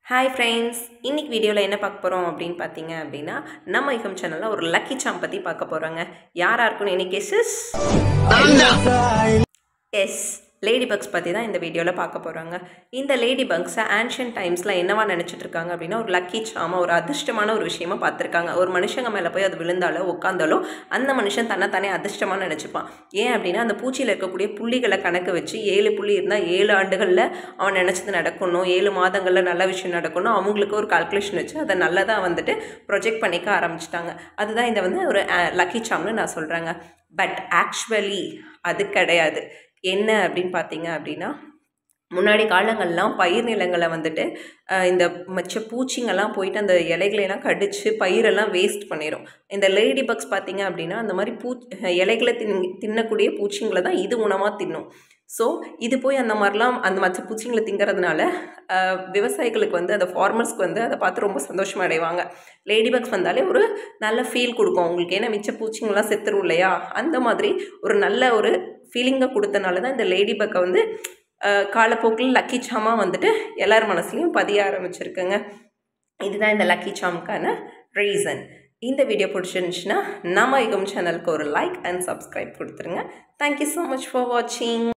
hi friends இன்னைக்கு வீடியோவில் என்ன பார்க்க போகிறோம் அப்படின்னு பார்த்தீங்க அப்படின்னா நம்ம ஐஃபம் சேனலில் ஒரு லக்கி சாம் பற்றி பார்க்க போகிறோங்க யாராக இருக்குன்னு any cases yes lady bugs பற்றி தான் இந்த வீடியோவில் பார்க்க போகிறாங்க இந்த லேடி பக்ஸை ஆன்ஷியன் டைம்ஸில் என்னவா நினச்சிட்டு இருக்காங்க அப்படின்னா ஒரு லக்கி சாம ஒரு அதிர்ஷ்டமான ஒரு விஷயமா பார்த்துருக்காங்க ஒரு மனுஷங்க மேலே போய் அது விழுந்தாலோ உட்காந்தாலோ அந்த மனுஷன் தன்னை தானே அதிர்ஷ்டமாக நினச்சிப்பான் ஏன் அப்படின்னா அந்த பூச்சியில் இருக்கக்கூடிய புள்ளிகளை கணக்கு வச்சு ஏழு புள்ளி இருந்தால் ஏழு ஆண்டுகளில் அவன் நினச்சது நடக்கணும் ஏழு மாதங்களில் நல்ல விஷயம் நடக்கணும் அவங்களுக்கு ஒரு கால்குலேஷன் வச்சு அதை நல்லதாக வந்துட்டு ப்ரொஜெக்ட் பண்ணிக்க ஆரம்பிச்சிட்டாங்க அதுதான் இந்த வந்து ஒரு லக்கி சாம்னு நான் சொல்கிறேங்க பட் ஆக்சுவலி அது கிடையாது என்ன அப்படின்னு பார்த்தீங்க அப்படின்னா முன்னாடி காலங்கள்லாம் பயிர் நிலங்களை வந்துட்டு அஹ், இந்த மச்ச பூச்சிங்கெல்லாம் போயிட்டு அந்த இலைகளையெல்லாம் கடிச்சு பயிரெல்லாம் வேஸ்ட் பண்ணிடும் இந்த லேடி பக்ஸ் பார்த்தீங்க அப்படின்னா அந்த மாதிரி பூ இலைகளை தின் தின்னக்கூடிய பூச்சிங்களை தான் இது உணவாக தின்னும் ஸோ இது போய் அந்த மாதிரிலாம் அந்த மற்ற பூச்சிங்களை திங்கிறதுனால அஹ், விவசாயிகளுக்கு வந்து அந்த ஃபார்மர்ஸ்க்கு வந்து அதை பார்த்து ரொம்ப சந்தோஷம் அடைவாங்க லேடி பக்ஸ் வந்தாலே ஒரு நல்ல ஃபீல் கொடுக்கும் அவங்களுக்கு ஏன்னா மிச்ச பூச்சிங்கெல்லாம் செத்துரும் இல்லையா அந்த மாதிரி ஒரு நல்ல ஒரு ஃபீலிங்கை கொடுத்தனால தான் இந்த லேடி பக்கை வந்து அஹ், காலப்போக்கில் லக்கி சாமா வந்துட்டு எல்லார் மனசுலையும் பதிய ஆரம்பிச்சிருக்குங்க இதுதான் இந்த லக்கி சாம்க்கான ரீசன் இந்த வீடியோ பிடிச்சிருந்துச்சுன்னா நம்ம ஐகம் சேனலுக்கு ஒரு லைக் அண்ட் சப்ஸ்கிரைப் கொடுத்துருங்க தேங்க்யூ ஸோ மச் ஃபார் வாட்சிங்